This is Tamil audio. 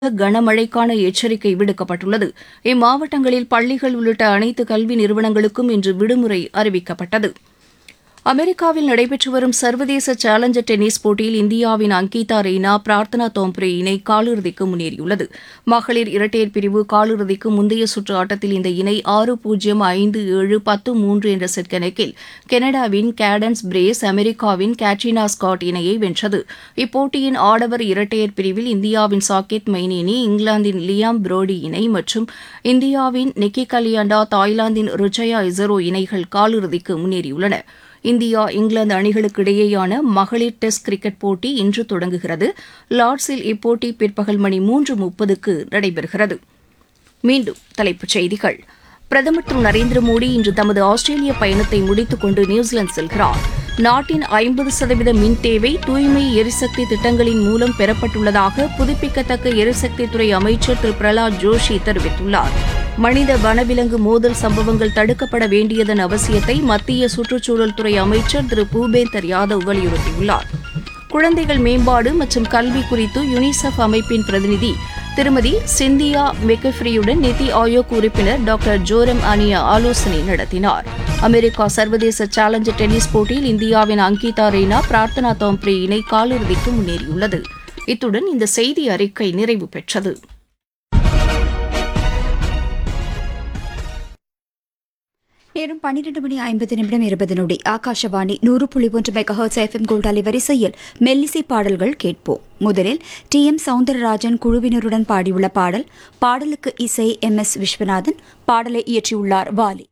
கனமழைக்கான எச்சரிக்கை விடுக்கப்பட்டுள்ளது இம்மாவட்டங்களில் பள்ளிகள் உள்ளிட்ட அனைத்து கல்வி நிறுவனங்களுக்கும் இன்று விடுமுறை அறிவிக்கப்பட்டது அமெரிக்காவில் நடைபெற்று வரும் சர்வதேச சேலஞ்சர் டென்னிஸ் போட்டியில் இந்தியாவின் அங்கிதா ரெய்னா பிரார்த்தனா தோம்ப்ரே இணை காலிறுதிக்கு முன்னேறியுள்ளது மகளிர் இரட்டையர் பிரிவு காலிறுதிக்கு முந்தைய சுற்று ஆட்டத்தில் இந்த இணை ஆறு பூஜ்ஜியம் ஐந்து ஏழு பத்து மூன்று என்ற செட் கணக்கில் கனடாவின் கேடன்ஸ் பிரேஸ் அமெரிக்காவின் கேட்ரினா ஸ்காட் இணையை வென்றது இப்போட்டியின் ஆடவர் இரட்டையர் பிரிவில் இந்தியாவின் சாகேத் மைனேனி இங்கிலாந்தின் லியாம் புரோடி இணை மற்றும் இந்தியாவின் நிக்கி கலியாண்டா தாய்லாந்தின் ருச்சயா இசரோ இணைகள் காலிறுதிக்கு முன்னேறியுள்ளன இந்தியா இங்கிலாந்து அணிகளுக்கு இடையேயான மகளிர் டெஸ்ட் கிரிக்கெட் போட்டி இன்று தொடங்குகிறது லார்ட்ஸில் இப்போட்டி பிற்பகல் மணி மூன்று முப்பதுக்கு நடைபெறுகிறது மீண்டும் தலைப்புச் செய்திகள் பிரதமர் திரு நரேந்திர மோடி இன்று தமது ஆஸ்திரேலிய பயணத்தை முடித்துக் கொண்டு நியூசிலாந்து செல்கிறார் நாட்டின் ஐம்பது சதவீத மின் தேவை தூய்மை எரிசக்தி திட்டங்களின் மூலம் பெறப்பட்டுள்ளதாக புதுப்பிக்கத்தக்க எரிசக்தித்துறை அமைச்சர் திரு பிரகலாத் ஜோஷி தெரிவித்துள்ளார் மனித வனவிலங்கு மோதல் சம்பவங்கள் தடுக்கப்பட வேண்டியதன் அவசியத்தை மத்திய சுற்றுச்சூழல் துறை அமைச்சர் திரு பூபேந்தர் யாதவ் வலியுறுத்தியுள்ளார் குழந்தைகள் மேம்பாடு மற்றும் கல்வி குறித்து யுனிசெஃப் அமைப்பின் பிரதிநிதி திருமதி சிந்தியா மெக்கஃப்ரியுடன் நிதி ஆயோக் உறுப்பினர் டாக்டர் ஜோரம் அனியா ஆலோசனை நடத்தினார் அமெரிக்கா சர்வதேச சேலஞ்சர் டென்னிஸ் போட்டியில் இந்தியாவின் அங்கிதா ரெய்னா பிரார்த்தனா தோம்ப்ரே இணை காலிறுதிக்கு முன்னேறியுள்ளது இத்துடன் இந்த செய்தி அறிக்கை நிறைவு பெற்றது நேரம் பன்னிரண்டு மணி ஐம்பது நிமிடம் இருபது நொடி ஆகாஷவாணி நூறு புள்ளி ஒன்று மெகஹர்ட்ஸ் எஃப்எம் கோல்ட் அலைவரிசையில் மெல்லிசை பாடல்கள் கேட்போம் முதலில் டி எம் சவுந்தரராஜன் குழுவினருடன் பாடியுள்ள பாடல் பாடலுக்கு இசை எம் எஸ் விஸ்வநாதன் பாடலை இயற்றியுள்ளார் வாலி